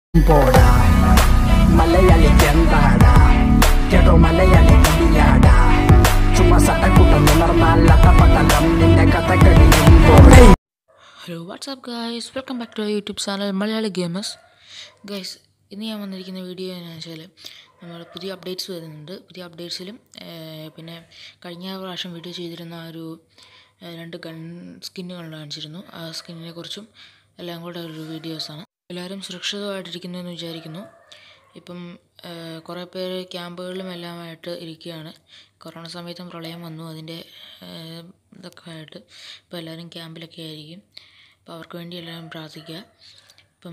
പോടാ മലയാളിക്ക് എന്താടാ കേട്ടോ മലയാളി കവിയാടാ ചുമ്മാ സട്ടക്കൂട്ടം നിലർന്നാൽ അട്ടപ്പട്ടലം നിന്റെ കഥകളിയും പോടേ hello what's up guys welcome back to youtube channel Malayali gamers guys ഇന്ന് ഞാൻ വന്നിരിക്കുന്ന വീഡിയോ എന്ന് വെച്ചാൽ നമ്മൾ പുതിയ അപ്ഡേറ്റ്സ് വരുന്നുണ്ട് പുതിയ അപ്ഡേറ്റ്സിലും പിന്നെ കഴിഞ്ഞ പ്രാവശ്യം വീഡിയോ ചെയ്തിരുന്ന ആ ഒരു ഏഹ്, രണ്ട് ഗൺ സ്കിന്നുകൾ കാണിച്ചിരുന്നു ആ സ്കിന്നിനെ കുറിച്ചും എല്ലാം കൂടെ ഒരു വീഡിയോസാണ് എല്ലാവരും സുരക്ഷിതമായിട്ടിരിക്കുന്നു എന്ന് വിചാരിക്കുന്നു ഇപ്പം ഏഹ്, കുറേ പേര് ക്യാമ്പുകളിലും എല്ലാമായിട്ട് ഇരിക്കുകയാണ് കൊറോണ സമയത്തും പ്രളയം വന്നു അതിൻ്റെ ഏഹ്, ഇതൊക്കെ ആയിട്ട് ഇപ്പോൾ എല്ലാവരും ക്യാമ്പിലൊക്കെ ആയിരിക്കും അപ്പോൾ അവർക്ക് വേണ്ടി എല്ലാവരും പ്രാർത്ഥിക്കുക ഇപ്പം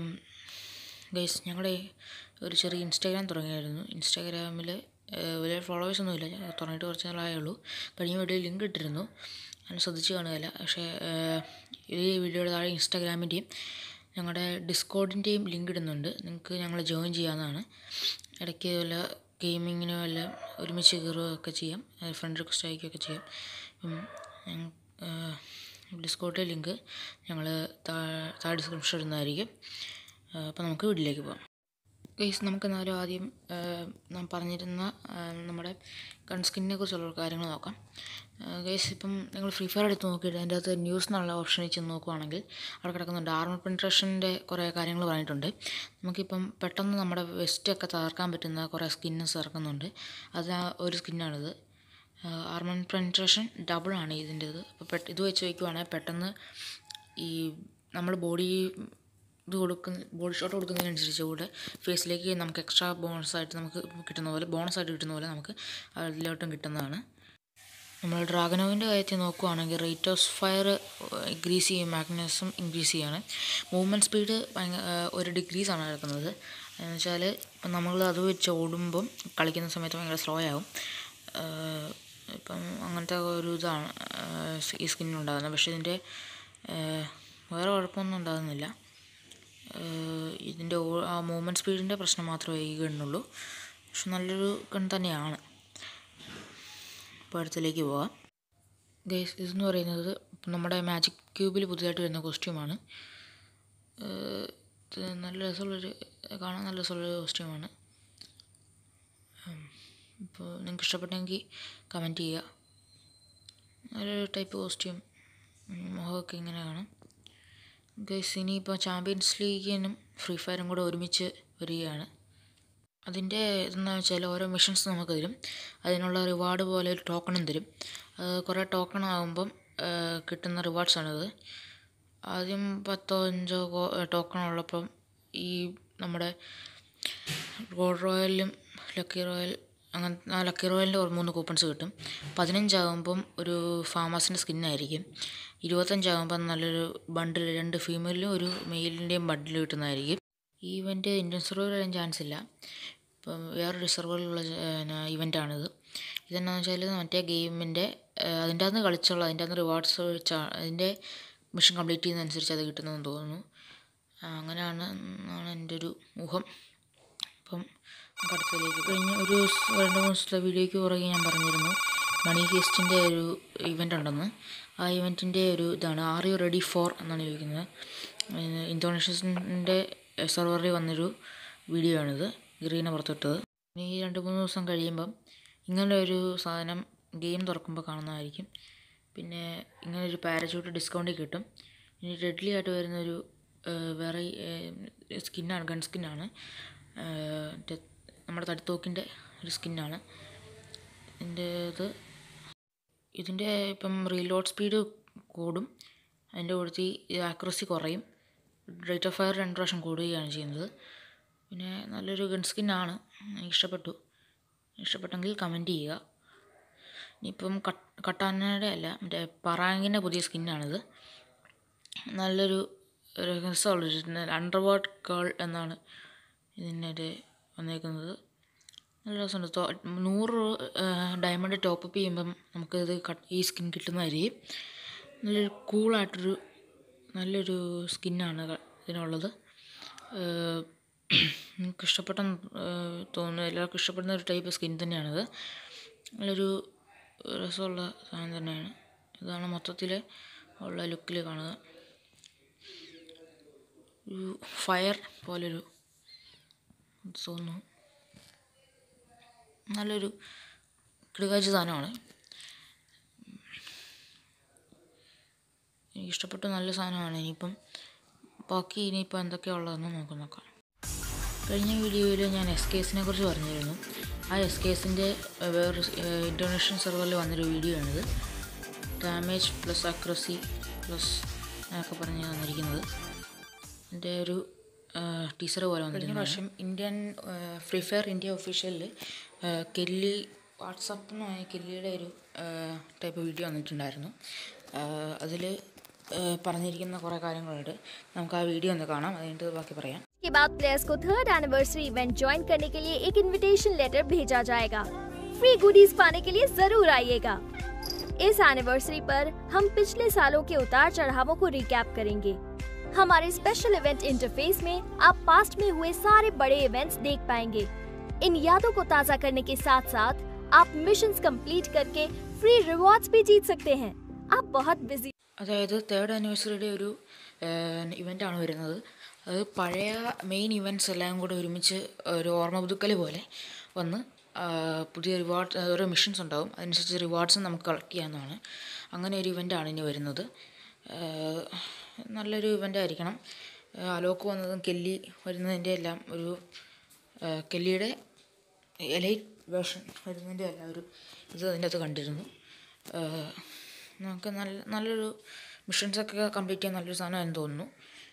ഗൈസ് ഞങ്ങളുടെ ഒരു ചെറിയ ഇൻസ്റ്റാഗ്രാം തുടങ്ങിയായിരുന്നു ഇൻസ്റ്റാഗ്രാമിൽ വലിയ ഫോളോവേഴ്സ് ഒന്നുമില്ല ഞാൻ തുടങ്ങിയിട്ട് കുറച്ച് നാളായേ ഉള്ളൂ കഴിഞ്ഞ വീഡിയോ ലിങ്ക് ഇട്ടിരുന്നു ഞാൻ ശ്രദ്ധിച്ച് കാണുകയില്ല പക്ഷേ ഏഹ്, ഈ വീഡിയോയുടെ താഴെ ഇൻസ്റ്റാഗ്രാമിൻ്റെയും ഞങ്ങളുടെ ഡിസ്കോഡിൻ്റെയും ലിങ്ക് ഇടുന്നുണ്ട് നിങ്ങൾക്ക് ഞങ്ങൾ ജോയിൻ ചെയ്യാവുന്നതാണ് ഇടയ്ക്ക് വല്ല ഗെയിമിങ്ങിനോ വല്ല ഒരുമിച്ച് കയറുകയൊക്കെ ചെയ്യാം ഫ്രണ്ട് റിക്വസ്റ്റ് അയക്കുകയൊക്കെ ചെയ്യാം ഉം, ഞങ്ങ- ഏഹ്, ഡിസ്കോഡിലെ ലിങ്ക് ഞങ്ങൾ താഴെ ഡിസ്ക്രിപ്ഷൻ ഇടുന്നതായിരിക്കും അപ്പോൾ നമുക്ക് വീട്ടിലേക്ക് പോകാം ഗൈസ് നമുക്ക് എന്നാലും ആദ്യം ഏഹ്, നാം പറഞ്ഞിരുന്ന ഏഹ്, നമ്മുടെ ഗൺ സ്കിന്നിനെ കുറിച്ചുള്ള കാര്യങ്ങൾ നോക്കാം ഗൈസ് ഇപ്പം നിങ്ങൾ ഫ്രീ ഫയർ എടുത്ത് നോക്കിയിട്ട് അതിൻ്റെ അകത്ത് ന്യൂസ് എന്നുള്ള ഓപ്ഷനിൽ ചെന്ന് നോക്കുവാണെങ്കിൽ അവിടെ കിടക്കുന്നുണ്ട് ആർമർ പെൻട്രേഷൻ്റെ കുറേ കാര്യങ്ങൾ പറഞ്ഞിട്ടുണ്ട് നമുക്കിപ്പം പെട്ടെന്ന് നമ്മുടെ വെസ്റ്റൊക്കെ തകർക്കാൻ പറ്റുന്ന കുറേ സ്കിന്നസ് ഇറക്കുന്നുണ്ട് അത് ആ ഒരു സ്കിന്നാണിത് ആർമൺ പെൻട്രേഷൻ ഡബിളാണ് ഇതിൻ്റെത് അപ്പോൾ പെട്ട് ഇത് വെച്ച് വയ്ക്കുവാണെങ്കിൽ പെട്ടെന്ന് ഈ നമ്മൾ ബോഡി ഇത് കൊടുക്കുന്ന ബോഡി ഷോട്ട് കൊടുക്കുന്നതിനനുസരിച്ച് കൂടെ ഫേസിലേക്ക് നമുക്ക് എക്സ്ട്രാ ബോണസ് ആയിട്ട് നമുക്ക് കിട്ടുന്ന പോലെ ബോണസ് ആയിട്ട് കിട്ടുന്ന പോലെ നമുക്ക് അതിലോട്ടും കിട്ടുന്നതാണ് നമ്മൾ ഡ്രാഗനോവിൻ്റെ കാര്യത്തിൽ നോക്കുവാണെങ്കിൽ റേറ്റ് ഓഫ് ഫയർ ഇൻക്രീസ് ചെയ്യും മാഗ്നസും ഇൻക്രീസ് ചെയ്യാണ് മൂവ്മെൻറ്റ് സ്പീഡ് ഭയങ്കര ഒരു ഡിഗ്രീസ് ആണ് നടക്കുന്നത് എന്ന് വെച്ചാൽ ഇപ്പം നമ്മൾ അത് വെച്ച് ഓടുമ്പം കളിക്കുന്ന സമയത്ത് ഭയങ്കര സ്ലോ ആവും ഏഹ് ഇപ്പം അങ്ങനത്തെ ഒരു ഇതാണ് ഏഹ് ഈ സ്കിന്നുണ്ടാകുന്നത് പക്ഷേ ഇതിൻ്റെ ഏഹ് വേറെ കുഴപ്പമൊന്നും ഉണ്ടാകുന്നില്ല ഏഹ് ഇതിൻ്റെ ഓ- ആ മൂവ്മെൻറ്റ് സ്പീഡിൻ്റെ പ്രശ്നം മാത്രമേ ഈ ഗണ്ണുള്ളൂ പക്ഷെ നല്ലൊരു ഗൺ തന്നെയാണ് ഇപ്പോൾ അടുത്തിലേക്ക് പോവാം ഗൈസ് ഇതെന്ന് പറയുന്നത് ഇപ്പം നമ്മുടെ മാജിക് ക്യൂബിൽ പുതിയതായിട്ട് വരുന്ന കോസ്റ്റ്യൂമാണ് ഇത് നല്ല രസമുള്ളൊരു കാണാൻ നല്ല രസമുള്ളൊരു കോസ്റ്റ്യൂമാണ് ഇപ്പോൾ നിങ്ങൾക്ക് ഇഷ്ടപ്പെട്ടെങ്കിൽ കമൻറ്റ് ചെയ്യുക നല്ലൊരു ടൈപ്പ് കോസ്റ്റ്യൂം മുഖമൊക്കെ ഇങ്ങനെയാണ് ഗൈസ് ഇനിയിപ്പോൾ ചാമ്പ്യൻസ് ലീഗിനും ഫ്രീ ഫയറും കൂടെ ഒരുമിച്ച് വരികയാണ് അതിൻ്റെ ഇതെന്ന് വെച്ചാൽ ഓരോ മിഷൻസ് നമുക്ക് തരും അതിനുള്ള റിവാർഡ് പോലെ ഒരു ടോക്കണും തരും അത് കുറേ ടോക്കൺ ആകുമ്പം ഏഹ്, കിട്ടുന്ന റിവാർഡ്സാണിത് ആദ്യം പത്തോ അഞ്ചോ ടോക്കൺ ഉള്ളപ്പം ഈ നമ്മുടെ ഗോൾഡ് റോയലിലും ലക്കി റോയൽ അങ്ങനെ ആ ലക്കി റോയലിൻ്റെ ഒരു മൂന്ന് കൂപ്പൺസ് കിട്ടും പതിനഞ്ചാകുമ്പം ഒരു ഫാമസിൻ്റെ സ്കിന്നായിരിക്കും ഇരുപത്തഞ്ചാകുമ്പം നല്ലൊരു ബണ്ടിൽ രണ്ട് ഫീമെയിലും ഒരു മെയിലിൻ്റെയും ബണ്ടിൽ കിട്ടുന്നതായിരിക്കും ഈ ഇവൻറ്റ് ഇന്ത്യൻ സെർവർ വരാൻ ചാൻസ് ഇല്ല ഇപ്പം വേറൊരു സെർവറിലുള്ള ഇവൻ്റാണിത് ഇതെന്നാന്ന് വെച്ചാൽ മറ്റേ ഗെയിമിൻ്റെ അതിൻ്റെ അകത്ത് കളിച്ചുള്ള അതിൻ്റെ അകത്ത് റിവാർഡ്സ് വെച്ചാണ് അതിൻ്റെ മിഷൻ കംപ്ലീറ്റ് ചെയ്യുന്നതനുസരിച്ച് അത് കിട്ടുന്നതെന്ന് തോന്നുന്നു ആ, അങ്ങനെയാണ് എന്നാണ് എൻ്റെ ഒരു ഊഹം അപ്പം നമുക്ക് അടുത്തതിലേക്ക് കഴിഞ്ഞ ഒരു സ് രണ്ട് മൂന്ന് ദിവസത്തെ വീഡിയോയ്ക്ക് പുറകെ ഞാൻ പറഞ്ഞിരുന്നു മണി ഹീസ്റ്റിൻ്റെ ഒരു ഇവൻ്റ് ഉണ്ടെന്ന് ആ ഇവൻറ്റിൻ്റെ ഒരു ഇതാണ് ആർ യു റെഡി ഫോർ എന്നാണ് ചോദിക്കുന്നത് ഇന്തോനേഷ്യൻ്റെ സെർവറിൽ വന്നൊരു വീഡിയോ ആണിത് ഗ്രീനെ പുറത്തിട്ടത് ഇനി ഈ രണ്ട് മൂന്ന് ദിവസം കഴിയുമ്പം ഇങ്ങനെ ഒരു സാധനം ഗെയിം തുറക്കുമ്പോൾ കാണുന്നതായിരിക്കും പിന്നെ ഇങ്ങനെ ഒരു പാരച്യൂട്ട് ഡിസ്കൗണ്ടിൽ കിട്ടും ഇനി ഡെഡ്ലി ആയിട്ട് വരുന്നൊരു ഏഹ്, വേറെ ഏഹ്, സ്കിന്നാണ് ഗൺ സ്കിന്നാണ് ഏഹ്, മറ്റേ നമ്മുടെ തടിത്തോക്കിൻ്റെ ഒരു സ്കിന്നാണ് ഇതിൻ്റെ ഇത് ഇതിൻ്റെ ഇപ്പം റീലോഡ് സ്പീഡ് കൂടും അതിൻ്റെ കൂടുതൽ ആക്യുറസി കുറയും റേറ്റ് ഓഫ് ഫയർ രണ്ട് പ്രാവശ്യം കൂടുകയാണ് ചെയ്യുന്നത് പിന്നെ നല്ലൊരു ഗൺ സ്കിന്നാണ് എനിക്ക് ഇഷ്ടപ്പെട്ടു ഇഷ്ടപ്പെട്ടെങ്കിൽ കമൻറ്റ് ചെയ്യുക ഇനിയിപ്പം കട്ട് കട്ടാനയുടെ അല്ല മറ്റേ പറാങ്കിൻ്റെ പുതിയ സ്കിന്നാണിത് നല്ലൊരു രസമുള്ളൊരു അണ്ടർ വാട്ട് കേൾ എന്നാണ് ഇതിനൊരു വന്നേക്കുന്നത് നല്ല രസമുണ്ട് തോ- നൂറ് ഡയമണ്ട് ടോപ്പ് അപ്പ് ചെയ്യുമ്പം നമുക്കിത് കട്ട് ഈ സ്കിൻ കിട്ടുന്നതായിരിക്കും നല്ലൊരു കൂളായിട്ടൊരു നല്ലൊരു സ്കിന്നാണ് ഇതിനുള്ളത് ഏഹ് നിങ്ങൾക്ക് ഇഷ്ടപ്പെട്ടെന്ന് ഏഹ് തോന്നുന്നു എല്ലാവർക്കും ഇഷ്ടപ്പെടുന്ന ഒരു ടൈപ്പ് സ്കിൻ തന്നെയാണിത് നല്ലൊരു രസമുള്ള സാധനം തന്നെയാണ് ഇതാണ് മൊത്തത്തിൽ ഉള്ള ലുക്കിൽ കാണുക ഒരു ഫയർ പോലൊരു തോന്നുന്നു നല്ലൊരു കിടുകാഴ്ച സാധനമാണ് എനിക്ക് ഇഷ്ടപ്പെട്ട നല്ല സാധനമാണ് ഇനിയിപ്പം ബാക്കി ഇനിയിപ്പോൾ എന്തൊക്കെയാണ് ഉള്ളതെന്ന് നമുക്ക് നോക്കാം കഴിഞ്ഞ വീഡിയോയിൽ ഞാൻ എസ് കേസിനെ കുറിച്ച് പറഞ്ഞിരുന്നു ആ എസ് കേസിൻ്റെ വേറൊരു ഇൻ്റർനാഷണൽ സെർവറിൽ വന്നൊരു വീഡിയോ ആണിത് ഡാമേജ് പ്ലസ് അക്രസി പ്ലസ് എന്നൊക്കെ പറഞ്ഞ് തന്നിരിക്കുന്നത് എൻ്റെ ഒരു ടീച്ചർ പോലെ വന്നിരുന്നു പ്രാവശ്യം ഇന്ത്യൻ ഫ്രീ ഫയർ ഇന്ത്യ ഒഫീഷ്യലിൽ കെല്ലി വാട്സപ്പ് എന്ന് പറഞ്ഞ കെല്ലിയുടെ ഒരു ടൈപ്പ് വീഡിയോ വന്നിട്ടുണ്ടായിരുന്നു അതിൽ പറഞ്ഞിരിക്കുന്ന കുറേ കാര്യങ്ങളുണ്ട് നമുക്ക് ആ വീഡിയോ ഒന്ന് കാണാം അതിൻ്റെ ബാക്കി പറയാം के बाद प्लेयर्स को थर्ड एनिवर्सरी इवेंट ज्वाइन करने के लिए एक इनविटेशन लेटर भेजा जाएगा फ्री गुडीज पाने के लिए जरूर आइएगा इस एनिवर्सरी पर हम पिछले सालों के उतार चढ़ावों को रिकैप करेंगे हमारे स्पेशल इवेंट इंटरफेस में आप पास्ट में हुए सारे बड़े इवेंट्स देख पाएंगे इन यादों को ताज़ा करने के साथ साथ आप मिशंस कंप्लीट करके फ्री रिवॉर्ड्स भी जीत सकते हैं आप बहुत बिजी അതായത് തേർഡ് ആനിവേഴ്സറിയുടെ ഒരു ഇവൻ്റാണ് വരുന്നത് അത് പഴയ മെയിൻ ഇവൻറ്റ്സ് എല്ലാം കൂടെ ഒരുമിച്ച് ഒരു ഓർമ്മ പുതുക്കൽ പോലെ വന്ന് ആ, പുതിയ റിവാർഡ് ഓരോ മിഷൻസ് ഉണ്ടാവും അതനുസരിച്ച് റിവാർഡ്സും നമുക്ക് കളക്ട് ചെയ്യാവുന്നതാണ് അങ്ങനെ ഒരു ഇവൻ്റാണ് ഇനി വരുന്നത് ആ, നല്ലൊരു ഇവൻ്റ് ആയിരിക്കണം ആ, അലോക്ക് വന്നതും കെല്ലി വരുന്നതിൻ്റെ എല്ലാം ഒരു ആ, കെല്ലിയുടെ എലൈറ്റ് വേർഷൻ വരുന്നതിൻ്റെ എല്ലാം ഒരു ഇത് അതിൻ്റെ അകത്ത് കണ്ടിരുന്നു ആ, നമുക്ക് നല്ല നല്ലൊരു മിഷൻസൊക്കെ കംപ്ലീറ്റ് ചെയ്യാൻ നല്ലൊരു സാധനമാണെന്ന് തോന്നുന്നു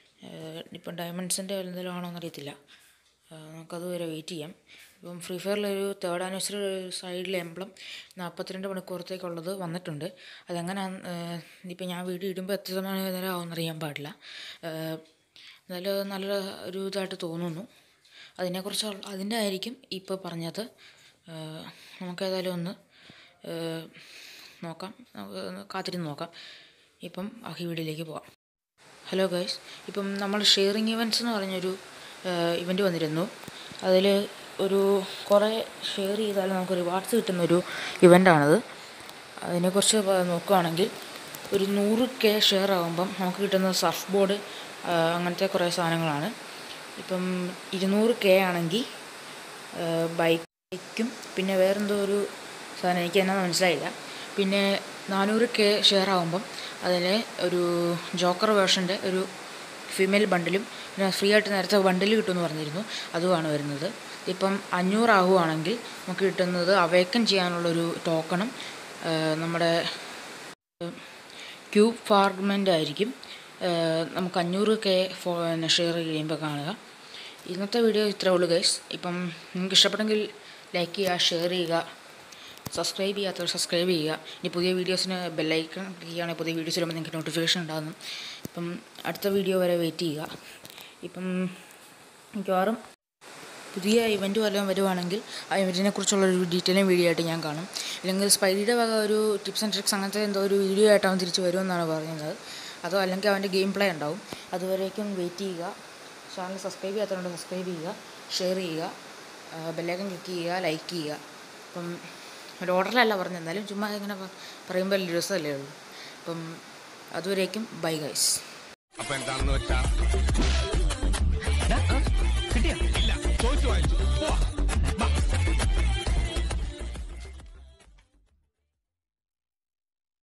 ഇപ്പം ഡയമണ്ട്സിൻ്റെ എന്തെങ്കിലും ആണോ എന്നറിയത്തില്ല ആ, നമുക്കത് വരെ വെയിറ്റ് ചെയ്യാം ഇപ്പം ഫ്രീ ഫയറിലൊരു തേർഡ് ആനിവേഴ്സറി സൈഡിലെ എംബ്ലം നാൽപ്പത്തിരണ്ട് മണിക്കൂറത്തേക്കുള്ളത് വന്നിട്ടുണ്ട് അതെങ്ങനെ ഇപ്പം ഞാൻ വീഡിയോ ഇടുമ്പോൾ എത്ര സമയം നേരം ആവുമെന്ന് അറിയാൻ പാടില്ല ആ, എന്തായാലും നല്ല ഒരു ഇതായിട്ട് തോന്നുന്നു അതിനെക്കുറിച്ച് അതിൻ്റെ ആയിരിക്കും ഇപ്പോൾ പറഞ്ഞത് ആ, നമുക്കേതായാലും ഒന്ന് ആ, നോക്കാം നമുക്ക് ഒന്ന് കാത്തിരുന്ന് നോക്കാം ഇപ്പം ബാക്കി വീഡിയോയിലേക്ക് പോകാം ഹലോ ഗൈസ് ഇപ്പം നമ്മൾ ഷെയറിങ് ഇവൻറ്റ്സ് എന്ന് പറഞ്ഞൊരു ഇവൻ്റ് വന്നിരുന്നു അതിൽ ഒരു കുറേ ഷെയർ ചെയ്താൽ നമുക്ക് റിവാർഡ്സ് കിട്ടുന്നൊരു ഇവൻ്റാണത് അതിനെക്കുറിച്ച് പ- നോക്കുകയാണെങ്കിൽ ഒരു നൂറ് കെ ഷെയർ ആകുമ്പം നമുക്ക് കിട്ടുന്ന സർഫ് ബോർഡ് അങ്ങനത്തെ കുറേ സാധനങ്ങളാണ് ഇപ്പം ഇരുന്നൂറ് കെ ആണെങ്കിൽ ബൈക്കും പിന്നെ വേറെന്തോ ഒരു സാധനം എനിക്ക് എന്നാ മനസ്സിലായില്ല പിന്നെ നാനൂറ് കെ ഷെയർ ആകുമ്പം അതിൽ ഒരു ജോക്കർ വേർഷൻ്റെ ഒരു ഫീമെയിൽ ബണ്ടിലും പിന്നെ ഫ്രീ ആയിട്ട് നേരത്തെ ബണ്ടിൽ കിട്ടുമെന്ന് പറഞ്ഞിരുന്നു അതുമാണ് വരുന്നത് ഇപ്പം അഞ്ഞൂറാകുവാണെങ്കിൽ നമുക്ക് കിട്ടുന്നത് അവേക്കൻ ചെയ്യാനുള്ളൊരു ടോക്കണും നമ്മുടെ ക്യൂബ് ഫാർമെൻ്റ് ആയിരിക്കും ഏഹ് നമുക്ക് അഞ്ഞൂറ് കെ ഫോ ഷെയർ കഴിയുമ്പോൾ കാണുക ഇന്നത്തെ വീഡിയോ ഇത്രേ ഉള്ളൂ ഗൈസ് ഇപ്പം നിങ്ങൾക്ക് ഇഷ്ടപ്പെട്ടെങ്കിൽ ലൈക്ക് ചെയ്യുക ഷെയർ ചെയ്യുക സബ്സ്ക്രൈബ് ചെയ്യാത്തവർ സബ്സ്ക്രൈബ് ചെയ്യുക ഇനി പുതിയ വീഡിയോസിന് ബെല്ലൈക്കൺ ചെയ്യുകയാണെങ്കിൽ പുതിയ വീഡിയോസ് വരുമ്പോൾ നിങ്ങൾക്ക് നോട്ടിഫിക്കേഷൻ ഉണ്ടാകുന്നു ഇപ്പം അടുത്ത വീഡിയോ വരെ വെയിറ്റ് ചെയ്യുക ഇപ്പം മിക്കവാറും പുതിയ ഇവൻറ്റ് വല്ലതും വരുവാണെങ്കിൽ ആ ഇവൻറ്റിനെ കുറിച്ചുള്ള ഒരു ഡീറ്റെയിലും വീഡിയോ ആയിട്ട് ഞാൻ കാണും അല്ലെങ്കിൽ സ്പൈഡിയുടെ വക ഒരു ടിപ്സ് ആൻഡ് ട്രിക്സ് അങ്ങനത്തെ എന്തോ ഒരു വീഡിയോ ആയിട്ട് അവൻ തിരിച്ച് വരുമെന്നാണ് പറയുന്നത് അതോ അല്ലെങ്കിൽ അവൻ്റെ ഗെയിം പ്ലേ ഉണ്ടാവും അതുവരേക്കും വെയിറ്റ് ചെയ്യുക ചാനൽ സബ്സ്ക്രൈബ് ചെയ്യാത്തവരുണ്ട് സബ്സ്ക്രൈബ് ചെയ്യുക ഷെയർ ചെയ്യുക ബെല്ലൈക്കൻ ക്ലിക്ക് ചെയ്യുക ലൈക്ക് ചെയ്യുക അപ്പം ഒരു ഓർഡറിലല്ല പറഞ്ഞത് എന്നാലും ചുമ്മാ ഇങ്ങനെ പ- പറയുമ്പോൾ വലിയ രസമല്ലേ ഉള്ളൂ അപ്പം അതുവരേക്കും ബൈ ഗൈസ് അപ്പൊ എന്താണെന്ന് വെച്ചാ